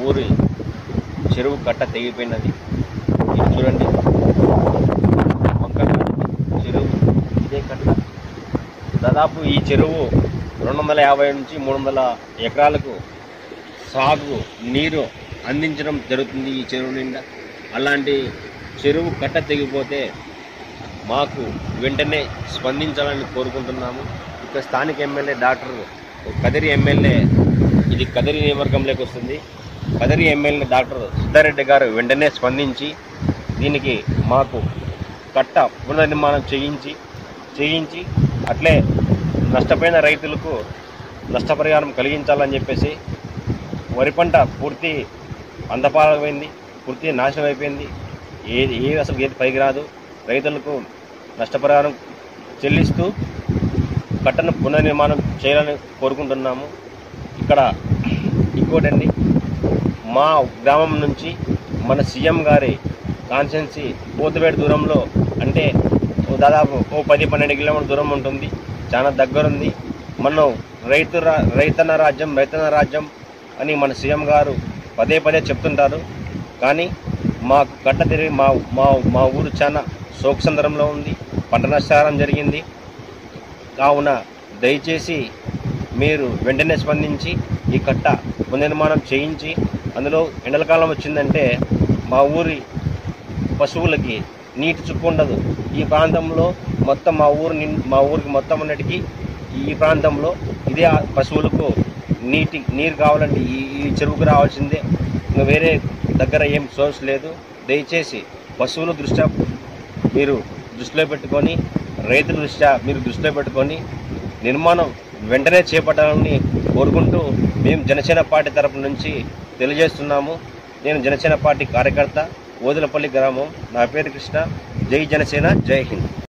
ఊరి చెరువు కట్ట తెగిపోయినది ఇది చూడండి వంక చెరువు ఇదే కట్ట దాదాపు ఈ చెరువు రెండు వందల యాభై నుంచి మూడు వందల ఎకరాలకు సాగు నీరు అందించడం జరుగుతుంది ఈ చెరువు నిండా అలాంటి చెరువు కట్ట తెగిపోతే మాకు వెంటనే స్పందించాలని కోరుకుంటున్నాము ఇక్కడ స్థానిక ఎమ్మెల్యే డాక్టర్ కదిరి ఎమ్మెల్యే ఇది కదిరి నియోజకవర్గంలోకి వస్తుంది కదిరి ఎమ్మెల్యే డాక్టర్ సిద్ధారెడ్డి గారు వెంటనే స్పందించి దీనికి మాకు కట్ట పునర్నిర్మాణం చేయించి చేయించి అట్లే నష్టపోయిన రైతులకు నష్టపరిహారం కలిగించాలని చెప్పేసి వరి పంట పూర్తి అందపాలైంది పూర్తి నాశనం అయిపోయింది ఏది ఏది అసలు ఏది పైకి రాదు రైతులకు నష్టపరిహారం చెల్లిస్తూ కట్టను పునర్నిర్మాణం చేయాలని కోరుకుంటున్నాము ఇక్కడ ఇంకోటండి మా గ్రామం నుంచి మన సీఎం గారి కాన్స్టెన్సీ పోతువేడు దూరంలో అంటే ఓ దాదాపు ఓ పది పన్నెండు కిలోమీటర్ దూరం ఉంటుంది చాలా దగ్గరుంది మనం రైతు రా రైతన్న రాజ్యం రైతన్న రాజ్యం అని మన సీఎం గారు పదే పదే చెప్తుంటారు కానీ మాకు కట్ట తిరిగి మా మా మా ఊరు చాలా శోకసందరంలో ఉంది పంట నష్టహారం జరిగింది కావున దయచేసి మీరు వెంటనే స్పందించి ఈ కట్ట పునర్నిర్మాణం చేయించి అందులో ఎండలకాలం వచ్చిందంటే మా ఊరి పశువులకి నీటి చుక్కు ఉండదు ఈ ప్రాంతంలో మొత్తం మా ఊరు నిన్- మా ఊరికి మొత్తం అన్నిటికీ ఈ ప్రాంతంలో ఇదే ఆ పశువులకు నీటి నీరు కావాలంటే ఈ ఈ చెరువుకు రావాల్సిందే ఇంకా వేరే దగ్గర ఏం సోర్స్ లేదు దయచేసి పశువుల దృష్ట్యా మీరు దృష్టిలో పెట్టుకొని రైతుల దృష్ట్యా మీరు దృష్టిలో పెట్టుకొని నిర్మాణం వెంటనే చేపట్టాలని కోరుకుంటూ మేము జనసేన పార్టీ తరపు నుంచి తెలియజేస్తున్నాము నేను జనసేన పార్టీ కార్యకర్త ఓదలపల్లి గ్రామం నా పేరు కృష్ణ జై జనసేన జై హింద్